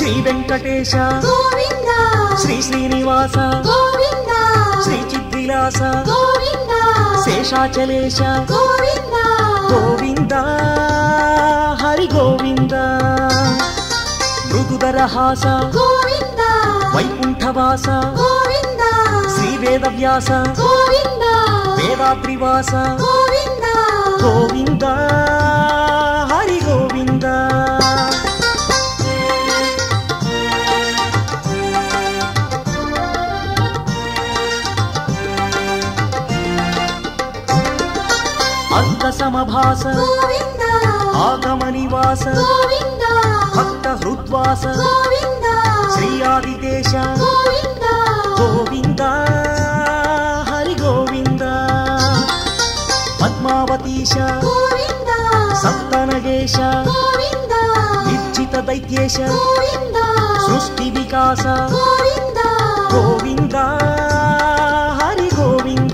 శ్రీ వెంకటేశ గోవింద శ్రీ శ్రీనివాస గోవింద శ్రీ చిద్విలాస గోవింద శేషాచలేశ గోవింద గోవింద హరి గోవింద మృదుదరహాస గోవింద వైకుంఠవాస గోవింద శ్రీ వేదవ్యాస గోవింద వేదాద్రివాస గోవింద గోవింద హరి గోవింద అర్ధ సమభాస గోవింద ఆగమ నివాస గోవింద భక్త హృద్వాస గోవింద శ్రీ ఆదిదేశ గోవింద గోవింద హరి గోవింద పద్మావతీశ గోవింద సప్తనగేశ గోవింద నిర్జిత దైత్యేశ గోవింద సృష్టి వికాస గోవింద గోవింద హరి గోవింద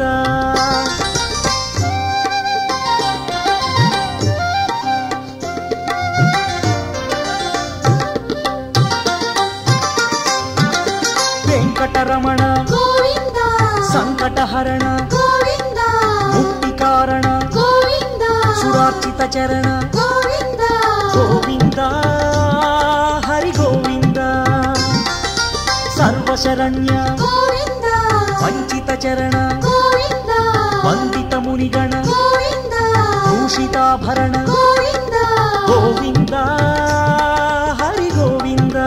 వెంకటరమణ గోవింద సంకటహరణ గోవింద ముక్తి కారణ గోవింద సురార్చిత చరణ గోవింద గోవింద హరి గోవింద సర్వశరణ్య గోవింద వంచిత చరణ గోవింద వందిత మునిగణ గోవింద భూషితాభరణ గోవింద గోవింద హరి గోవింద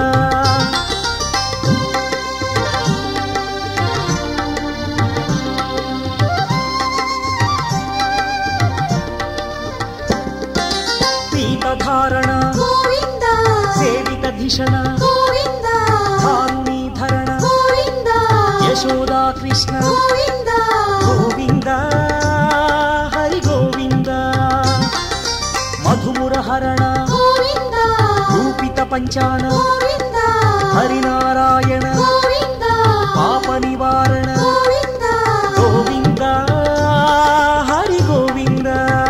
పీతధారణ గోవింద సేవిత ధిషణ గోవింద ధారుణీధరణ గోవింద యశోదా కృష్ణ గోవింద గోవింద హరి గోవింద మధుమురహరణ గోవింద రూపిత పంచాణ గోవింద హరినారాయణ గోవింద పాప నివారణ గోవింద గోవింద హరి గోవింద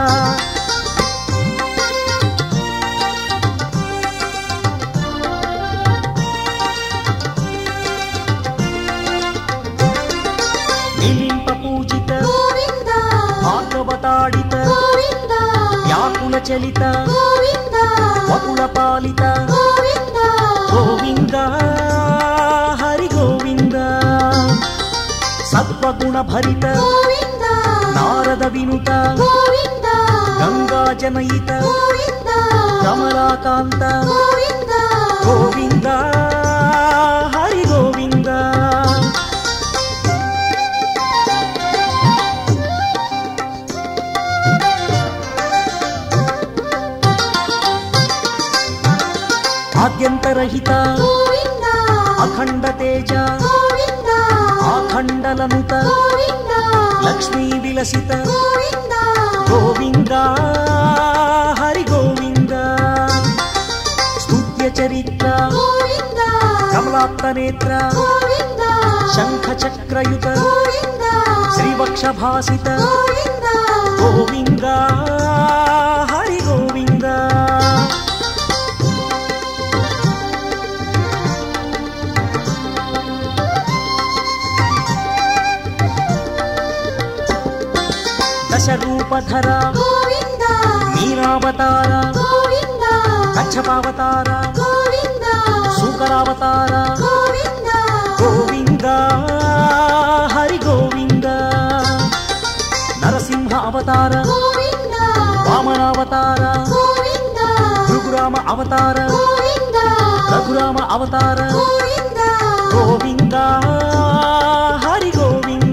నిలింప పూజిత గోవింద భాగవతాడిత గోవింద వ్యాకుల చలిత గోవింద వకుల పాలిత గోవింద గోవింద హరి గోవింద సత్వగుణ భరిత గోవింద నారద వినుత గోవింద గంగా జనయిత గోవింద కమలాకాంత గోవింద గోవింద హరి గోవింద ఆద్యంతరహిత గోవింద అఖండ తేజ గోవింద ఆఖండలనుత గోవింద లక్ష్మీ విలసిత గోవింద గోవింద హరి గోవింద స్తుత్య చరిత్ర గోవింద కమలాప్త నేత్ర గోవింద శంఖ చక్రయుత గోవింద శ్రీవక్ష భాసిత గోవింద గోవింద హరి గోవింద దశరూపధర గోవింద నీరావతార గోవింద కచ్చపావతార గోవింద శూకరావతార గోవింద గోవింద హరి గోవింద నరసింహ అవతార గోవింద వామనావతార గోవింద భృగురామ అవతార గోవింద రఘురామ అవతార గోవింద గోవింద హరి గోవింద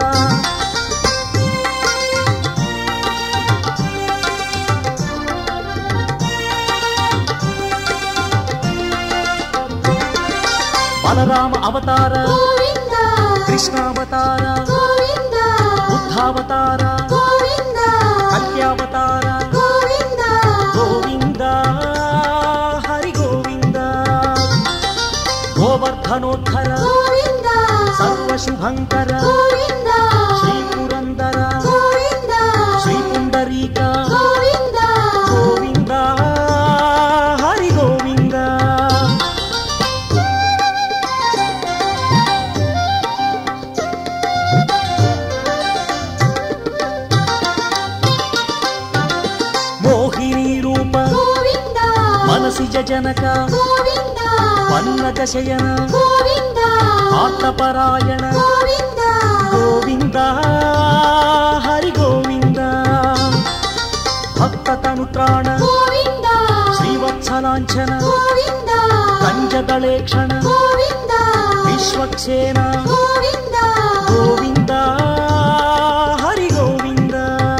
బలరామ అవతార గోవింద కృష్ణావతార గోవింద బుద్ధావతార గోవింద కల్యావతార గోవింద గోవింద హరి గోవింద గోవర్ధనోద్ధర గోవింద సర్వశుభంకర గోవింద శ్రీ పురందర గోవింద శ్రీ పుండరీక గోవింద గోవింద హరి గోవింద జనక గోవింద పన్నగ శయన గోవింద ఆర్తపరాయణ గోవింద గోవింద హరి గోవింద భక్త తనుత్రాణ గోవింద శ్రీవత్సలాంఛన గోవింద కంజదళేక్షణ గోవింద విశ్వక్సేన గోవింద గోవింద హరి గోవింద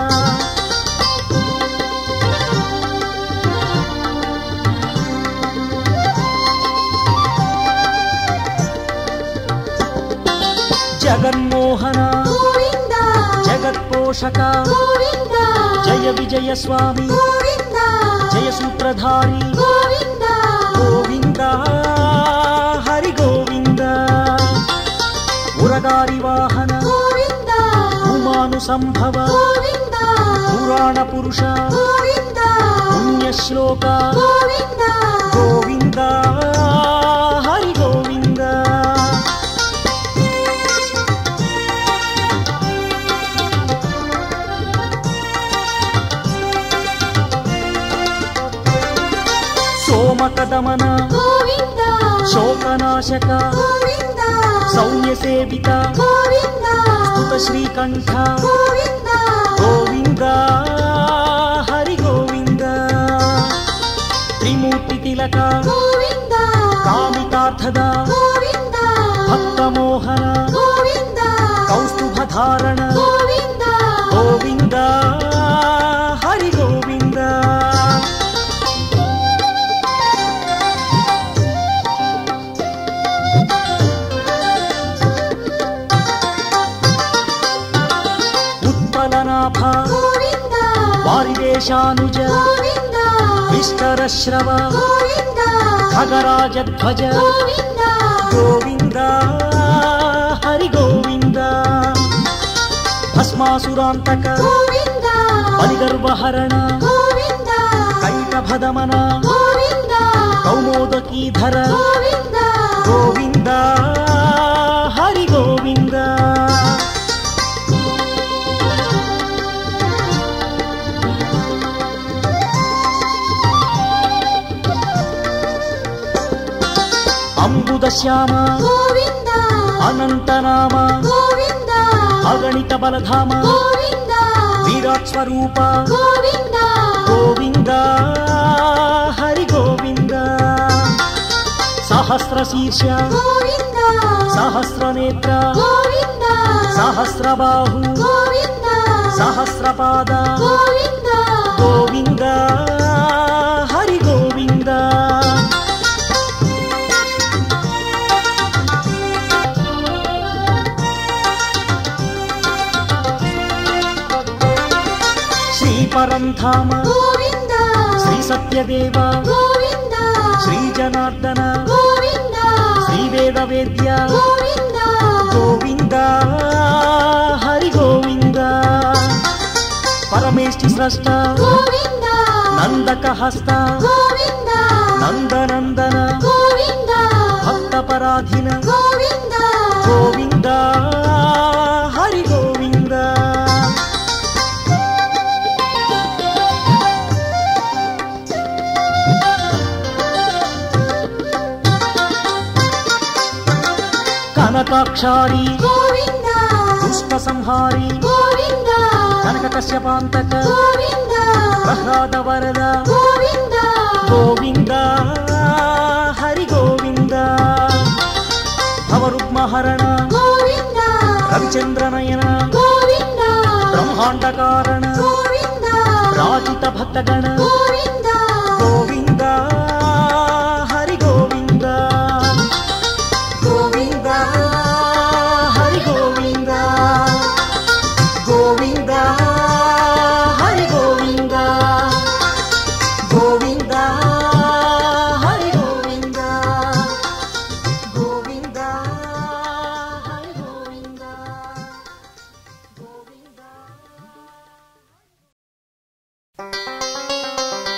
జగన్మోహన గోవింద జగత్పోషక గోవింద జయ విజయ స్వామి గోవింద జయ సూత్రధారి గోవింద గోవింద హరి గోవింద ఉరగారి వాహన గోవింద ఉమాను సంభవ గోవింద పురాణ పురుష గోవింద పుణ్యశ్లోక గోవింద గోవింద హరి గోవింద సోమకదమన గోవింద శోకనాశక గోవింద సౌమ్య సేవిత గోవింద స్తుత శ్రీకంఠ గోవింద గోవింద హరి గోవింద త్రిమూర్తి తిలక గోవింద కామితార్థద గోవింద భక్తమోహన గోవింద కౌస్తుభధారణ గోవింద గోవింద హరి గోవింద ఉత్పలనాభ గోవింద వారిదేశానుజ గోవింద విస్తరశ్రవ గోవింద ఖగరాజధ్వజ గోవింద గోవింద హరి గోవింద భస్మాసురాంతక గోవింద బలిగర్వహరణ గోవింద కైటభదమన గోవింద కౌమోదకీధర గోవింద గోవింద హరి గోవింద అంబుద శ్యామ గోవింద అనంతనామ గోవింద అగణిత బలధామ గోవింద విరాట్ స్వరూప గోవింద గోవింద హరి గోవింద సహస్ర శీర్ష గోవింద సహస్రనేత్ర గోవింద సహస్రబాహు గోవింద సహస్రపాద గోవింద గోవింద హరి గోవింద శ్రీ పరంధామ గోవింద శ్రీ సత్యదేవ గోవింద శ్రీ జనార్దన గోవింద శ్రీ వేద వేద్య గోవింద గోవింద హరి గోవింద పరమేష్టి స్రష్ట గోవింద నందక హస్త గోవింద నందనందన గోవింద భక్త పరాధీన గోవింద గోవింద హరి గోవింద కనకాక్షారి గోవింద దుష్ట సంహారి గోవింద కనక కశ్యపాంతక గోవింద ప్రహ్లాద వరద గోవింద గోవింద హరి గోవింద భవరుగ్మహరణ గోవింద రవిచంద్రనయన గోవింద బ్రహ్మాండ కారణ గోవింద రాజిత భక్తగణ గోవింద గోవింద హరి గోవింద గోవింద హరి గోవింద గోవింద హరి గోవింద గోవింద హరి గోవింద గోవింద హరి గోవింద గోవింద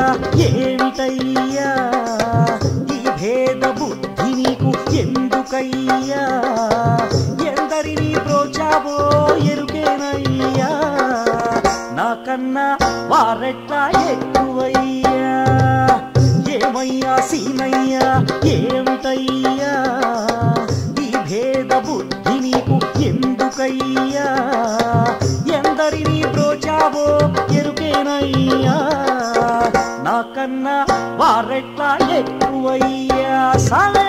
ఏమిటయ్యా ఈ భేద బుద్ధి నీకు ఎందుకయ్యా ఎందరిని ప్రోచావో ఎరుకేనయ్యా నాకన్నా వారెట్లా ఎక్కువయ్యా ఏమయ్యా సీనయ్యా ఏమిటయ్యా ఈ భేద బుద్ధి నీకు ఎందుకయ్యా ఎందరిని ప్రోచావో ఎరుకేనయ్యా నాకన్నా వారెట్లా ఎక్కువయ్యా సాలే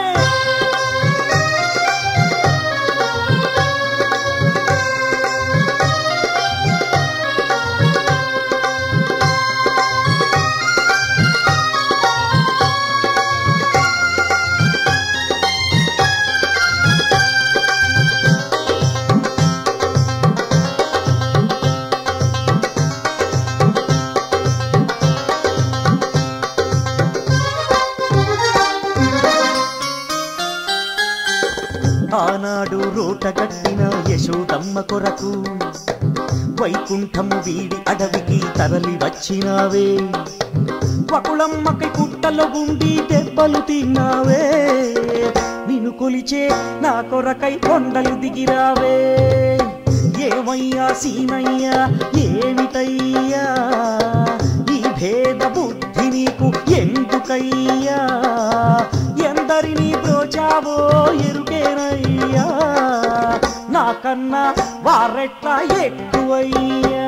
ఆనాడు రోటగట్టిన యశోదమ్మ కొరకు వైకుంఠము వీడి అడవికి తరలి వచ్చినావే వకుళమ్మకి పుట్టలో గుండి దెబ్బలు తిన్నావే నిన్ను కొలిచే నా కొరకై కొండలు దిగిరావే ఏమయ్యా సీనయ్యా ఏమిటయ్యా ఈ భేద బుద్ధి నీకు ఎందుకయ్యా ఎందరిని బ్రోచావో ఎరుకేనయ్యా నాకన్నా వారెట్లా ఎక్కువయ్యా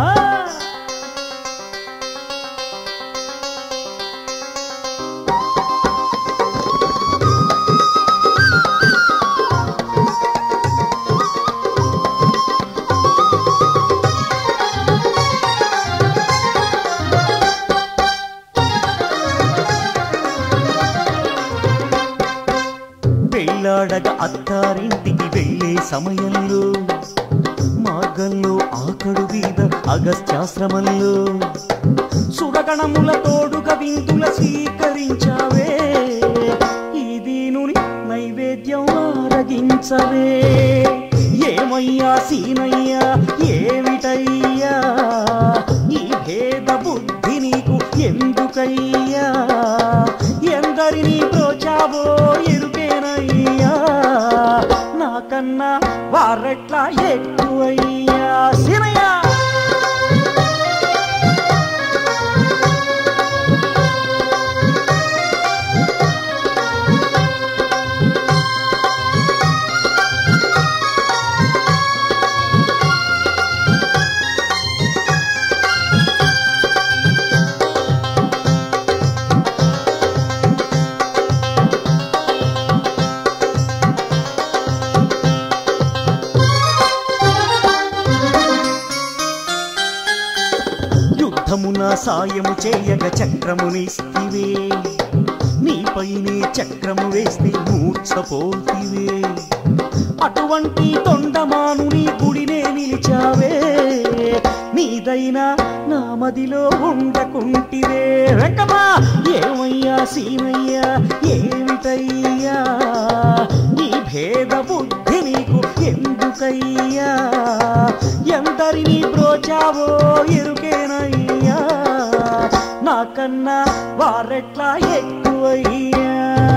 పెళ్ళాడగా అత్తారింటికి వెళ్ళే సమయంలో మార్గంలో ఆకడు వీధ అగస్త్యాశ్రమంలో సురగణముల తోడుగా విందుల స్వీకరించావే ఈ దీనుని నైవేద్యం ఆరగించవే ఏమయ్యా సీనయ్యా ఏమిటయ్యా ఈ భేద బుద్ధి నీకు ఎందుకయ్యా ఎందరిని ప్రోచావో ఎరుకేనయ్యా నాకన్నా వారెట్లా ఎక్కువయ్యా సీనయ్యా యుద్ధమున సాయము చేయగ చక్రమునిస్తివే నీపైనే చక్రము వేస్తే మూర్ఛపోతివే అటువంటి తొండమానుని గుడినే నిలిచావే నీదైనా నా మదిలో ఉండకుంటివే వెంకమా ఏమయ్యా సీనయ్యా ఏమిటయ్యా నీ భేద బుద్ధి నీకు ఎందుకయ్యా ఎందరిని బ్రోచావో ఎరుకేనయ్యా నాకన్నా వారెట్లా ఎక్కువయ్యా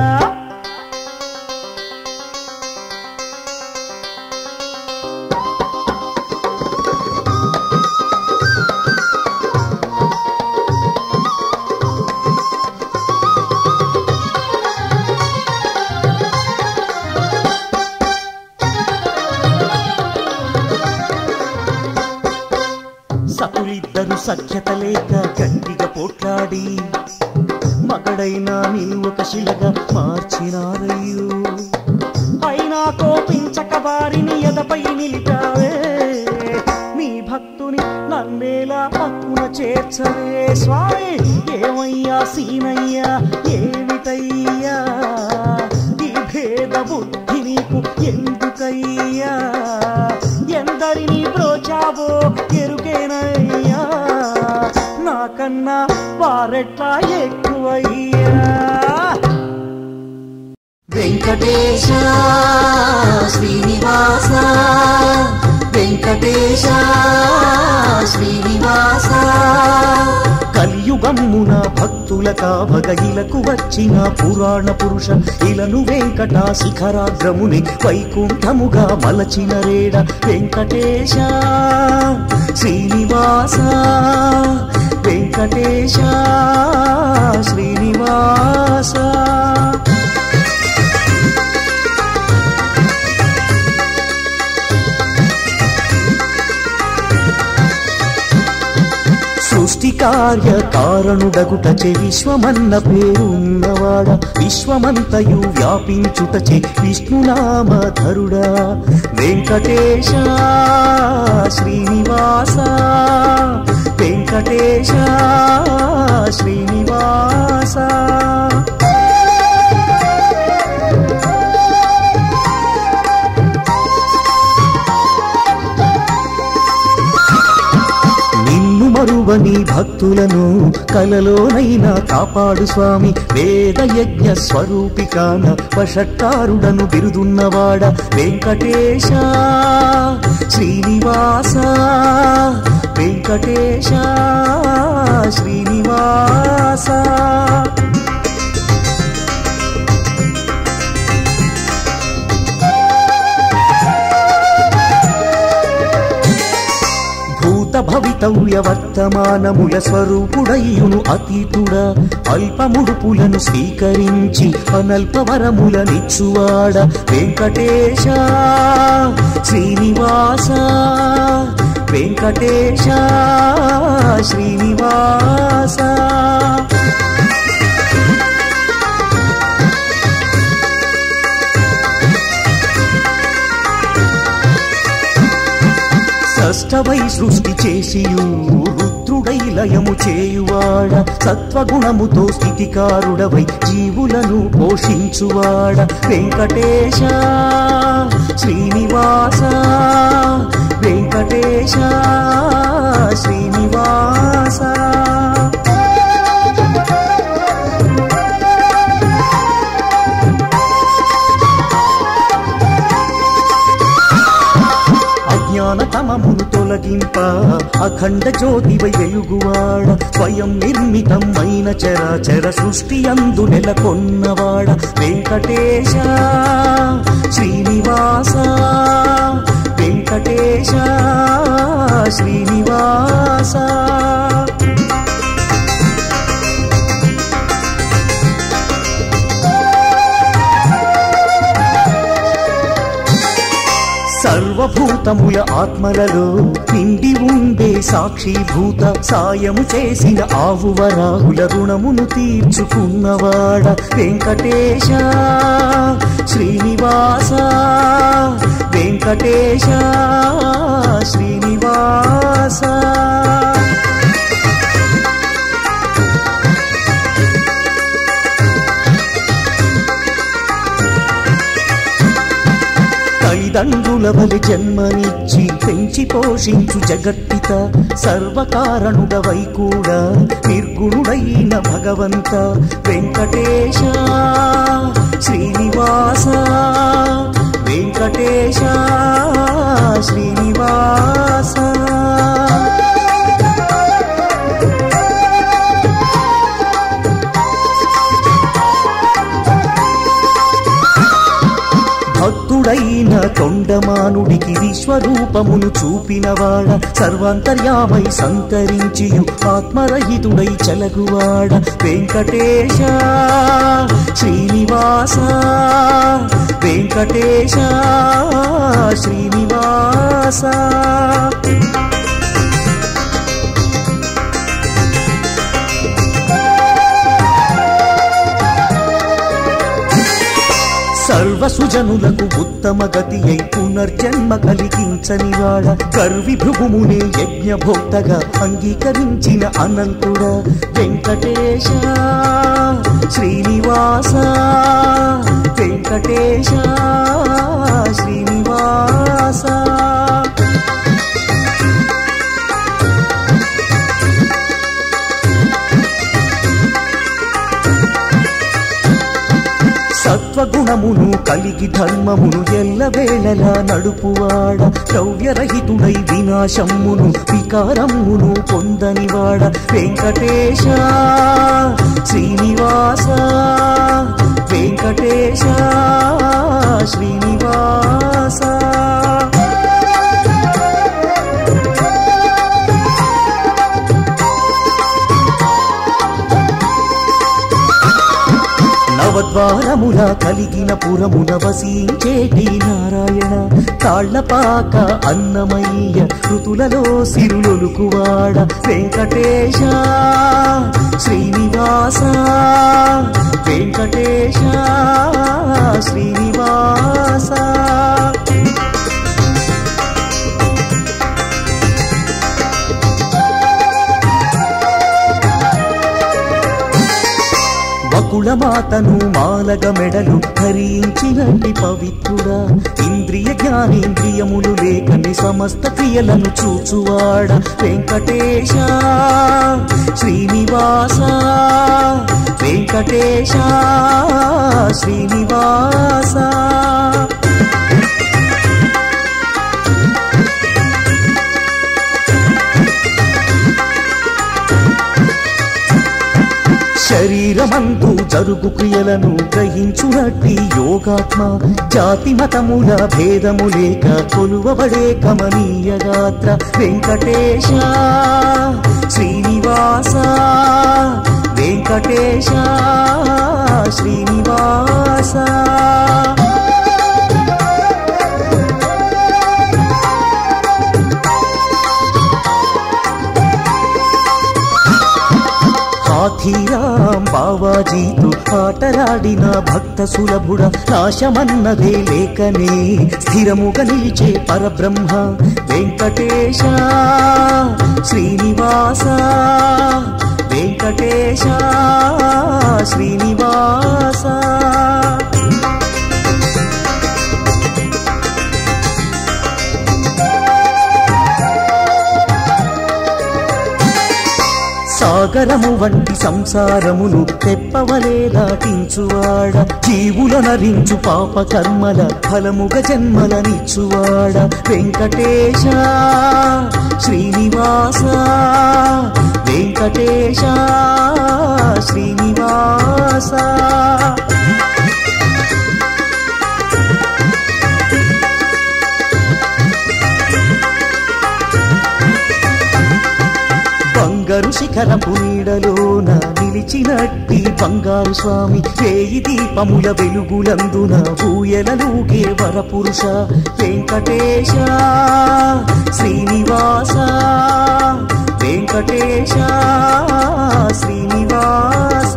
సతులిద్దరు సఖ్యత లేక గట్టిగా పోట్లాడి మగడైనా నిన్ను ఒక శిలగా మార్చినారయ్యో అయినా కోపించక వారిని ఎదపై నిలిపావే నీ భక్తుని నన్నేలా పక్కున చేర్చవే స్వామి ఏమయ్యా సీనయ్యా ఏమిటయ్యా ఈ భేద బుద్ధి నీకు ఎందుకయ్యా ఎందరిని బ్రోచావో ఎరుకేనయ్యా నాకన్నా వారెట్లా ఎక్కువయ్యా వెంకటేశ శ్రీనివాస వెంకటేశ శ్రీనివాస కలియుగ కలియుగమ్మున భక్తుల కావగయిలకు వచ్చిన పురాణ పురుష ఇలను వెంకట శిఖరాగ్రముని వైకుంఠముగా మలచిన రేడ వెంకటేశ శ్రీనివాస వెంకటేశ శ్రీనివాస సృష్టి కార్య కారణుడగుటచే విశ్వమన్న పేరున్నవాడ విశ్వమంతయు వ్యాపించుటచే విష్ణునామధరుడా వెంకటేశ శ్రీనివాస వెంకటేశ శ్రీనివాస నిన్ను మరువని భక్తులను కలలోనైనా కాపాడు స్వామి వేద యజ్ఞ స్వరూపికాన వషట్కారుడను బిరుదున్నవాడ వెంకటేశ శ్రీనివాస వెంకటేశ శ్రీనివాస భూత భవితవ్య వర్తమానముల స్వరూపుడయ్యును అతీతుడ అల్పముడుపులను స్వీకరించి అనల్ప వరములనిచ్చువాడ వెంకటేశ శ్రీనివాస వెంకటేశ శ్రీనివాస సష్టవై సృష్టి చేసియు రుద్రుడై లయము చేయువాడ సత్వగుణముతో స్థితికారుడవై జీవులను పోషించువాడ వెంకటేశ శ్రీనివాస వెంకటేశ శ్రీనివాస అజ్ఞాన తమమును తొలగింప అఖండ జ్యోతివై వెలుగువాడ స్వయం నిర్మితమైన చరాచర సృష్టి అందు నెలకొన్నవాడ వెంకటేశ శ్రీనివాస వెంకటేశ శ్రీనివాస సర్వభూతముల ఆత్మలలో నిండి ఉండే సాక్షిభూత సాయము చేసిన ఆవు వరాహుల రుణమును తీర్చుకున్నవాడ వెంకటేశ శ్రీనివాస వెంకటేశ శ్రీనివాస తల్లిదండ్రుల బలి జన్మనిచ్చి పెంచి పోషించు జగత్పిత సర్వకారణుడవై కూడా నిర్గుణుడైన భగవంత వెంకటేశ శ్రీనివాస వెంకటేశ శ్రీనివాస భక్తుడైన తొండమానుడికి విశ్వరూపమును చూపినవాడ సర్వాంతర్యామై సంతరించియు ఆత్మరహితుడై చలగువాడ వెంకటేశ శ్రీనివాస వెంకటేశ శ్రీనివాస సర్వసుజనులకు ఉత్తమ గతి అయి పునర్జన్మ కలిగించని వాడ కర్వి భృగుమునే యజ్ఞభోక్తగా అంగీకరించిన అనంతుడ వెంకటేశ శ్రీనివాస వెంకటేశ శ్రీనివాస సత్వగుణమును కలిగి ధర్మమును ఎల్లవేళలా నడుపువాడ ద్రవ్యరహితుడై వినాశమ్మును వికారమును పొందనివాడ వెంకటేశ శ్రీనివాస వెంకటేశ శ్రీనివాస నవద్వారముల కలిగిన పురమున వసించేటి నారాయణ తాళ్లపాక అన్నమయ్య ఋతులలో సిరులొలుకువాడ వెంకటేశ శ్రీనివాస వెంకటేశ శ్రీనివాస వకుళమాతను మాలగ మెడలు ధరించినట్టి పవిత్రుడా ఇంద్రియ జ్ఞానేంద్రియములు లేకని సమస్త క్రియలను చూచువాడ వెంకటేశ శ్రీనివాస వెంకటేశ శ్రీనివాస శరీరమందు జరుగు క్రియలను గ్రహించునట్టి యోగాత్మ జాతి మతముల భేదము లేక కొలువబడే కమనీయ గాత్ర వెంకటేశ శ్రీనివాస వెంకటేశ శ్రీనివాస హాథీరాం బావాజీతో ఆటలాడిన భక్త సులభుడ నాశమన్నదే లేకనే స్థిరముగా నిలిచే పరబ్రహ్మ వెంకటేశ శ్రీనివాస వెంకటేశ శ్రీనివాస సాగరము వంటి సంసారమును తెప్పవలే దాటించువాడ జీవుల నరించు పాప కర్మల ఫలముగ జన్మలనిచ్చువాడ వెంకటేశ శ్రీనివాస వెంకటేశ శ్రీనివాస బంగారు శిఖరపు నీడలోన నిలిచినట్టి బంగారు స్వామి వేయి దీపముల వెలుగులందున ఊయలలుగే వరపురుష వెంకటేశ శ్రీనివాస వెంకటేశ శ్రీనివాస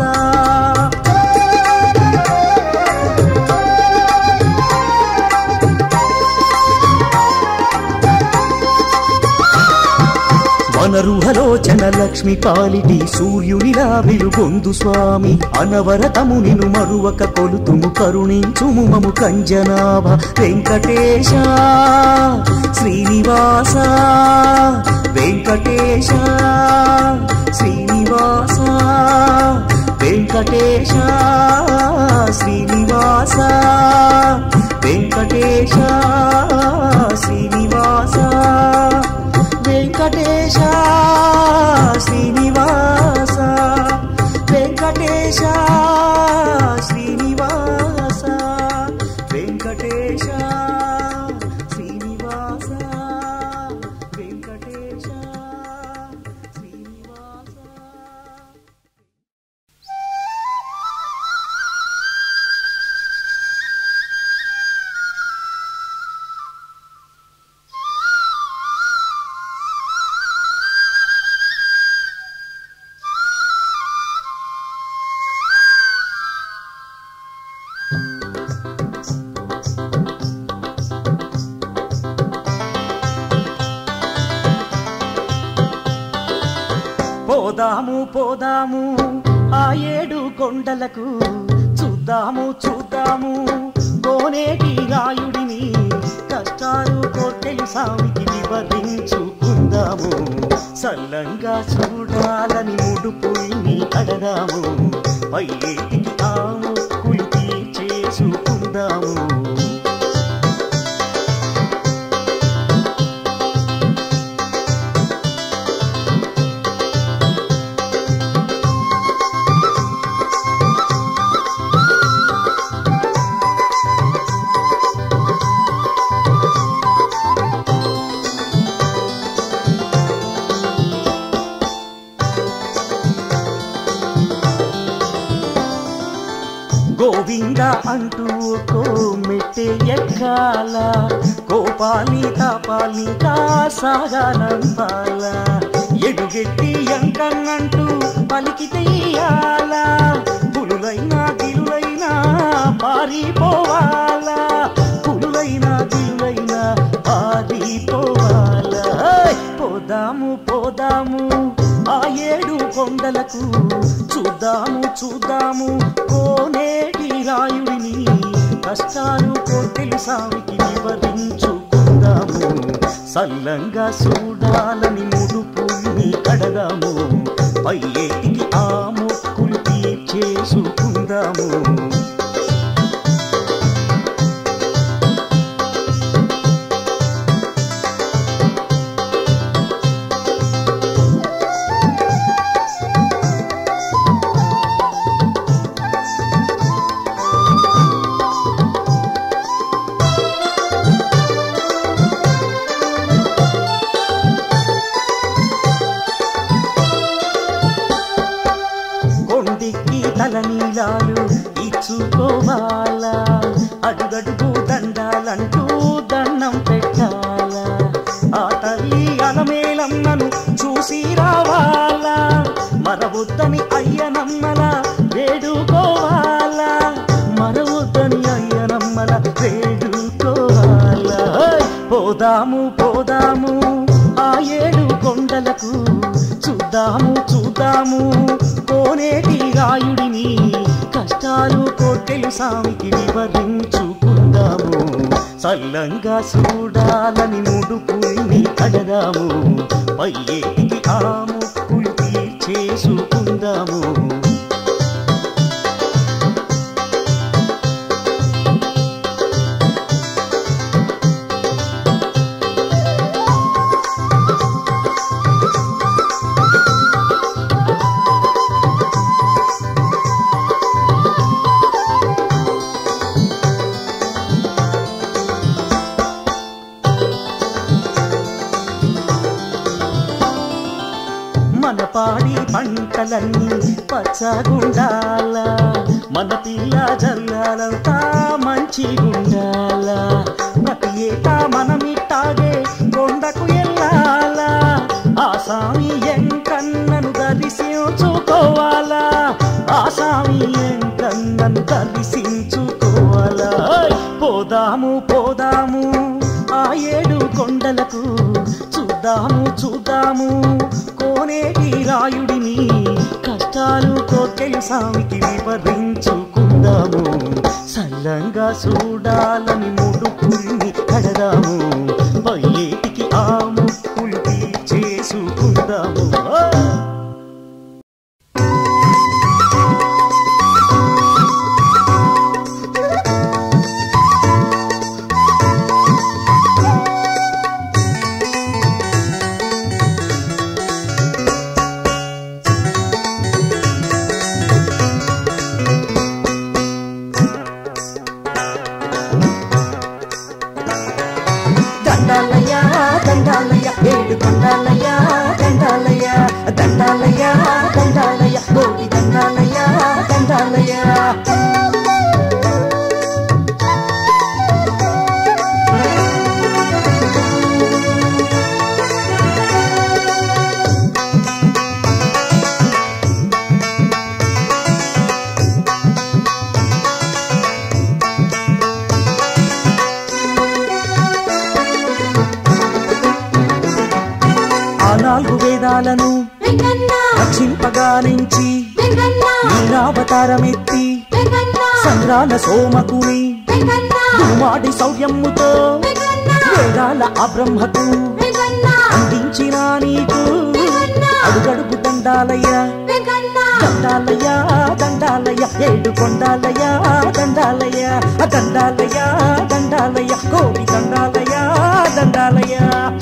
వనరుహలోచన లక్ష్మి పాలిటి సూర్యునిలా వెలుగొందు స్వామి అనవరతము నిను మరువక కొలుతుము కరుణించుము మము కంజనాభ వెంకటేశ శ్రీనివాస వెంకటేశ శ్రీనివాస వెంకటేశ శ్రీనివాస వెంకటేశ శ్రీనివాస వెంకటేశ శ్రీనివాస వెంకటేశ శ్రీనివాస వెంకటేశ శ్రీనివాస వెంకటేశ శ్రీనివాస పోదాము పోదాము ఆ ఏడు కొండలకు చూద్దాము చూద్దాము కోనేటి రాయుడిని కష్టాలు కోర్కెలు సామికి వివరించుకుందాము సల్లంగా చూడాలని ముడుపుల్ని కడదాము పై ఏటికి ఆ మొక్కులు తీర్చే చేసుకుందాము గోవింద అంటూ కో మెట్టే ఎక్కాల కోపాలి తాపాలి కాసాగానంపాల ఎడుగెట్టి ఎంకన్నంటూ పలికితే ఇయ్యాల పులులైనా గిలులైనా పారిపోవాలా పులులైనా గిలులైనా పారిపోవాలా హేయ్! పోదాము పోదాము ఆ ఏడు కొండలకు చూద్దాము చూద్దాము కోనేటి రాయుడిని కష్టాలు కోటెలు సామికి వివరించుకుందాము సల్లంగా చూడాలని ముడుపుల్ని కడదాము పై ఏటికి ఆ మొక్కులు తీర్చేసుకుందాము కొండికి తలనీలాలు ఇచ్చుకోవాలా అడుగడుగు దండాలంటూ దండం పెట్టాలా ఆ తల్లి అలమేలమ్మను చూసి రావాలా మరవద్దని అయ్యనమ్మల వేడుకోవాలా మరవద్దని అయ్యనమ్మల వేడుకోవాలా హేయ్! పోదాము పోదాము ఆ ఏడు కొండలకు చూద్దాము చూద్దాము కోనేటి రాయుడిని కష్టాలు కోటెలు సామికి వివరించుకుందాము సల్లంగా చూడాలని ముడుపుల్ని కడదాము పై ఏటికి ఆ ముక్కులు తీర్చేసుకుందాము మన పాడి పంటలన్నీ పచ్చగుండాల మన పిల్ల జల్లాలంతా మంచిగుండాల ప్రతి ఏటా మనమిట్టాగే కొండకు ఎల్లాలా ఆ సామి ఎంకన్నను దర్శించుకోవాలా ఆ సామి ఎంకన్నను దర్శించుకోవాలా ఓయ్! పోదాము పోదాము ఆ ఏడు కొండలకు చూద్దాము చూద్దాము కోనేటి రాయుడిని కష్టాలు కోటెలు సామికి వివరించుకుందాము సల్లంగా చూడాలని ముడుపుల్ని కడదాము పయ్యేటికి ఆ ముక్కులు చేసుకుందాము దండాలయ్య దండాలయ్య ఏడు కొండాలయ్య దండాలయ్య దండాలయ్య దండాలయ్య గోడి దండాలయ్య దండాలయ్య ఆ నాలుగు వేదాలను వెంకన్న రక్షింపగా నుంచి వెంకన్న నీలావతారమెత్తి వెంకన్న సంద్రాల సోమకుని వెంకన్న దుమాడి సౌర్యముతో వెంకన్న వేదాల అబ్రహ్మకు వెంకన్న అందించిన నీకు అడుగడుగు దండాలయ్య వెంకన్న దండాలయ్య దండాలయ్య ఏడు కొండాలయ్య దండాలయ్య దండాలయ్య దండాలయ్య కోటి దండాలయ్య దండాలయ్య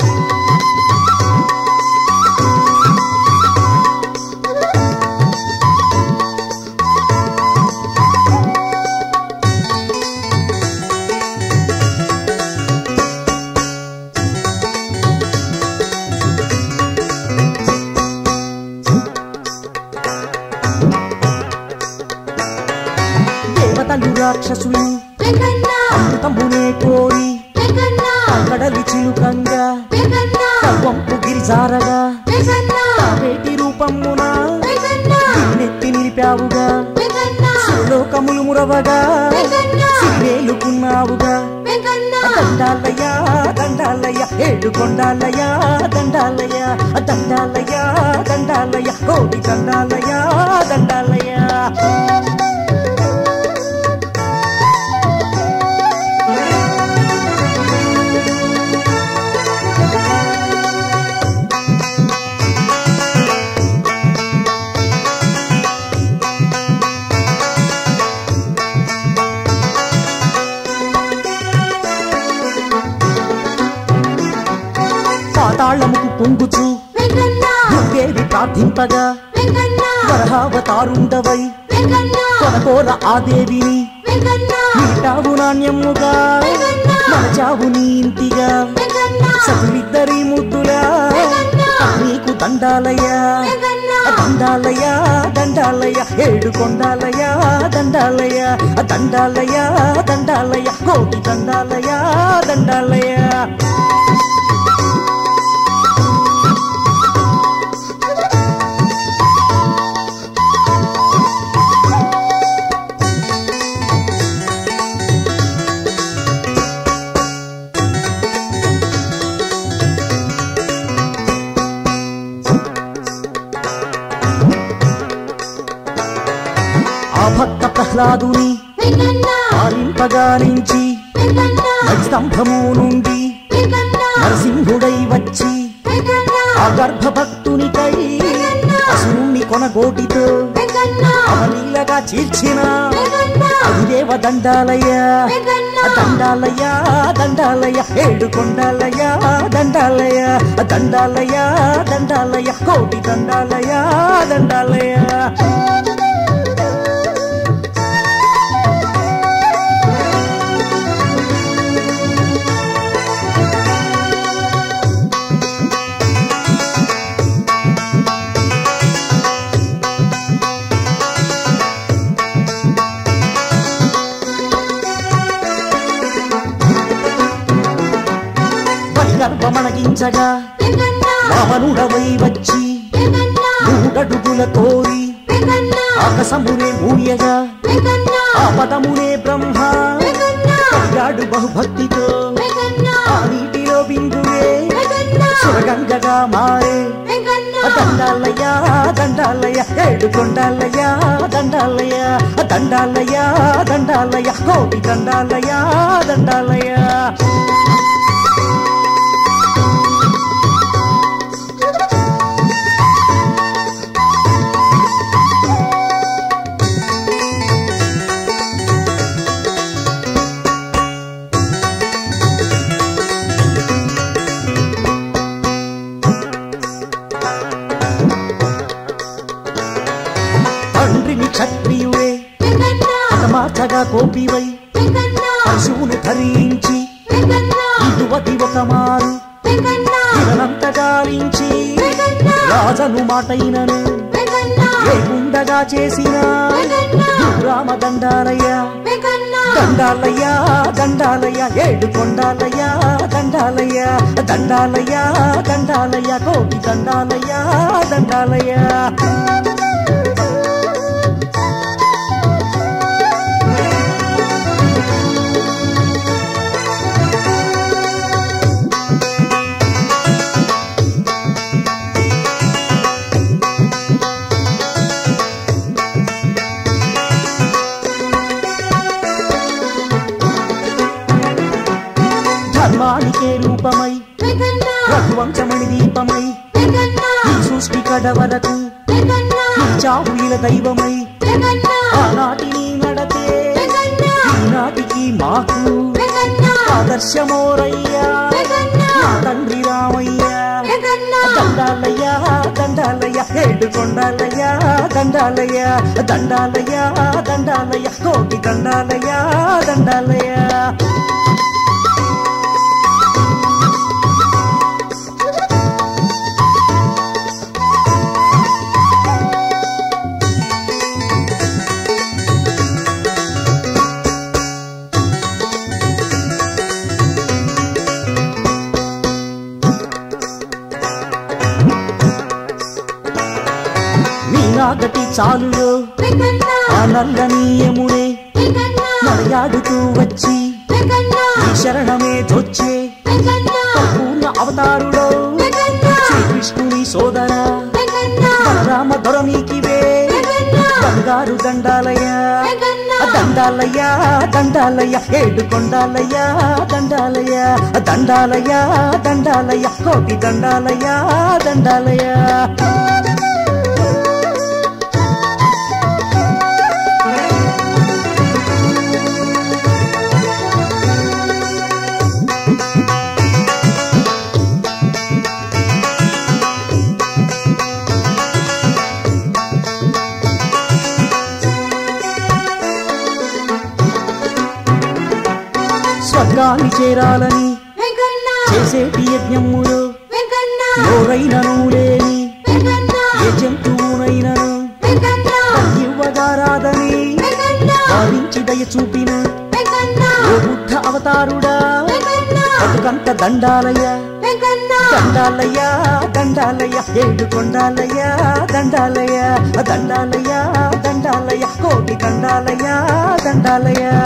దేవతలు రాక్షసులు వెంకన్న అమృతమునే కోరి వెంకన్న కడలి చిలుకంగా వెంకన్న వంపు గిరిజారగా వెంకన్న వేటి రూపమున వెంకన్న నెత్తి నిలిపావుగా వెంకన్న లోకములు మురవగా వెంకన్న వేలుకున్నావుగా వెంకన్న దండాలయ్య దండాలయ్య ఏడు కొండాలయ్య దండాలయ్య దండాలయ్య దండాలయ్య కోటి దండాలయ్య దండాలయ్య పాతాళముకు పొంగుచు వెంకన్న దేవి ప్రార్థింపగా వెంకన్న వరహావతారుండవై వెంకన్న కొనకోర ఆ దేవిని వెంకన్న నీటావు నాణ్యముగా మరచావు నీ ఇంటిగా వెంకన్న సతులిద్దరి ముద్దులా నీకు దండాలయ్యా వెంకన్న దండాలయ్య దండాలయ్య ఏడు కొండాలయ్య దండాలయ్య దండాలయ్య దండాలయ్య కోటి దండాలయ్య దండాలయ్య ఆ భక్త ప్రహ్లాదుని వెంకన్న పాలింపగా నుంచి వెంకన్న స్తంభము నుండి వెంకన్న నరసింహుడై వచ్చి వెంకన్న ఆ గర్భభక్తునికై అసూని కొనగోటితో వెంకన్న అవలీలగా చీల్చిన వెంకన్న అధిదేవ దండాలయ్య వెంకన్న దండాలయ్య దండాలయ్య ఏడు కొండాలయ్య దండాలయ్య దండాలయ్య దండాలయ్య కోటి దండాలయ్య దండాలయ్య గర్భమణగించగా వెంకన్న రావణుడవై వచ్చి వెంకన్న మూడడుగుల తోరి వెంకన్న ఆకాశమునే మూయగా వెంకన్న ఆ పదమునే బ్రహ్మ వెంకన్న కలిగాడు బహుభక్తితో వెంకన్న ఆ నీటిలో బిందువే వెంకన్న సురగంగగా మారే వెంకన్న దండాలయ్య దండాలయ్య ఏడు కొండాలయ్య దండాలయ్య దండాలయ్య దండాలయ్య కోటి దండాలయ్య దండాలయ్య తండ్రిని క్షత్రియుడే వెంకన్న మార్చగా కోపివై వెంకన్న పశువును ధరించి వెంకన్న ఇటువది ఒక మారు వెంకన్న ఇదనంత గాలించి వెంకన్న రాజను మాటైనను వెంకన్న లేకుండగా చేసిన రామ దండాలయ్య వెంకన్న దండాలయ్య దండాలయ్య ఏడు కొండాలయ్య దండాలయ్య దండాలయ్య దండాలయ్య కోటి దండాలయ్య దండాలయ్య ధర్మానికే రూపమై వెంకన్న రఘువంశమణి దీపమై వెంకన్న ఈ సృష్టి కడ వరకు వెంకన్న నీ నడిచావు ఇలా దైవమై వెంకన్న ఆనాటి నీ నడతే వెంకన్న ఈనాటికి మాకు వెంకన్న ఆదర్శమోరయ్యా వెంకన్న నా తండ్రి రామయ్యా వెంకన్న దండాలయ్యా దండాలయ్యా ఏడు కొండాలయ్యా దండాలయ్యా దండాలయ్యా దండాలయ్యా కోటి దండాలయ్యా దండాలయ్యా నీ నాగటి చాలులో వెంకన్న ఆ నల్లని యమునే వెంకన్న నడయాడుతూ వచ్చి వెంకన్న ఈ శరణమే చొచ్చే వెంకన్న పూర్ణ అవతారుడో వెంకన్న శ్రీకృష్ణుని సోదర వెంకన్న రామ దొరమీకివే వెంకన్న బంగారు దండాలయ్యా వెంకన్న దండాలయ్యా దండాలయ్యా ఏడు కొండాలయ్యా దండాలయ్యా దండాలయ్యా దండాలయ్యా కోటి దండాలయ్యా దండాలయ్యా స్వర్గాన్ని చేరాలని వెంకన్న చేసేటి యజ్ఞములు వెంకన్న ఎవరైనను లేని వెంకన్న ఏ జంతువునైనను వెంకన్న ఇవ్వగారాదని వెంకన్న భావించి దయ చూపిన వెంకన్న ఓ బుద్ధ అవతారుడా వెంకన్న బతుకంత దండాలయ్యా వెంకన్న దండాలయ్యా దండాలయ్యా ఏడు కొండాలయ్యా దండాలయ్యా దండాలయ్యా దండాలయ్యా కోటి దండాలయ్యా దండాలయ్యా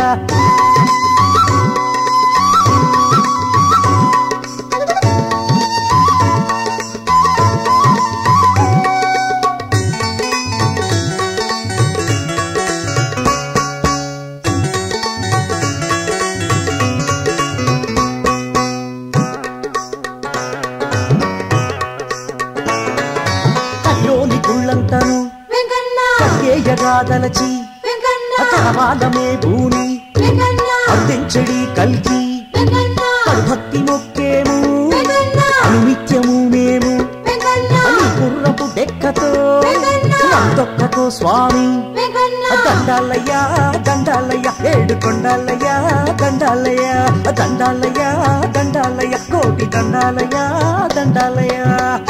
అయ్యోని కుళ్ళంతను వెంకన్న కయ్యేయగాదలచి వెంకన్న అతరవాదమే భూమి వెంకన్న అర్ధించడి కల్కి వెంకన్న భక్తి మొక్కేము వెంకన్న అనునిత్యము మేము వెంకన్న అని గుర్రపు డెక్కతో నందొక్కతో స్వామి వెంకన్న దండాలయ్యా దండాలయ్యా ఏడు కొండాలయ్యా దండాలయ్యా దండాలయ్యా దండాలయ్యా కోటి దండాలయ్యా దండాలయ్యా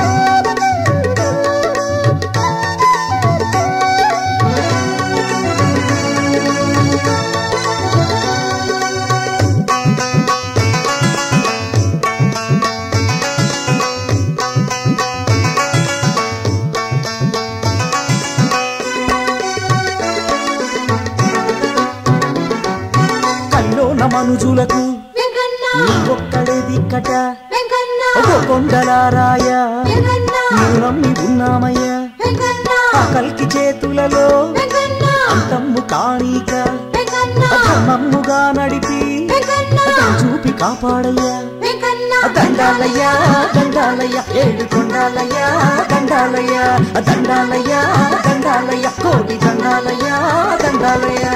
కల్లోన మనుజులకు వెంకన్న నీ ఒక్కడే దిక్కట వెంకన్న ఒక కొండలారాయ వెంకన్న నీవు నమ్మి ఉన్నామయ్యా వెంకన్న ఆ కల్కి చేతులలో వెంకన్న అంతమ్ము కానీక వెంకన్న ధర్మమ్ముగా నడిపి వెంకన్న అతను చూపి కాపాడయ్యా వెంకన్న దండాలయ్యా దండాలయ్యా ఏడు కొండాలయ్యా దండాలయ్యా దండాలయ్యా దండాలయ్యా కోటి దండాలయ్యా దండాలయ్యా